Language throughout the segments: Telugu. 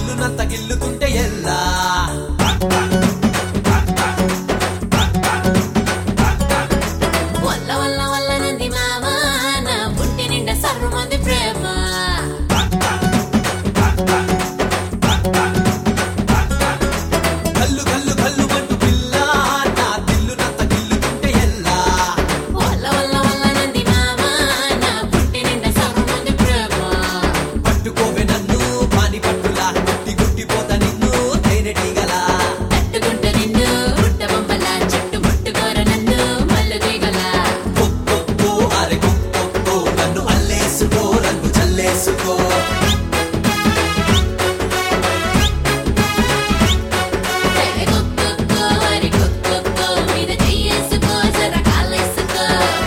ఇల్లునంత గిల్లుతుంటే ఎల్లా వల్ల వల్ల వల్ల నంది మామ నా పుట్టి నిండా సర్వమంది ప్రేమ కల్లు కల్లు కల్లు మంటు పిల్ల నా ఇల్లునంత గిల్లుతుంటే ఎల్లా వల్ల వల్ల వల్ల నంది మామ నా పుట్టి నిండా సర్వమంది ప్రేమ పట్టుకోవే నన్ను పాని పట్టులా గుట్టి గుట్టిపోత నిన్ను తేనెటీగలా తట్టుకుంటే నిన్ను పుట్ట బొమ్మల చుట్టు ముట్టుకోర నన్ను మల్లు తీగల కొక్కొక్కో అరె కొక్కొక్కో నన్ను అల్లేసుకో రంగు చల్లేసుకో తెగ కుక్కుకో అరి కుక్కుకో మీద చెయ్యేసుకో జర కాలేసుకో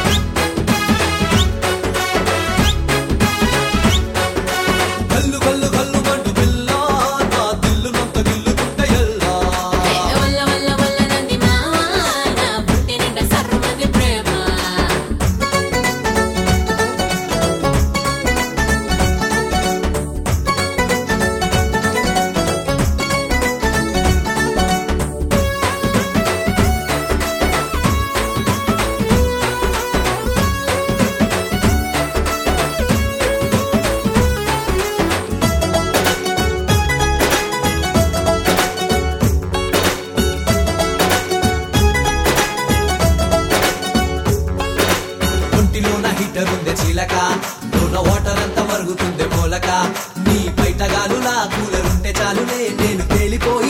కల్లు కల్లు కల్లు మంటు పిల్ల నా ఇల్లునంత గిల్లుతుంటే ఎల్లా వల్ల వల్ల వల్ల నంది మామ నా పుట్టి నిండా సర్వమంది ప్రేమ ఒంటిలోన హీటర్ ఉంది చీలక లోన వాటర్ అంతా మరుగుతుంది మూలక నీ బయట గాలులా కూలర్ ఉంటే చాలులే నేను తేలిపోయి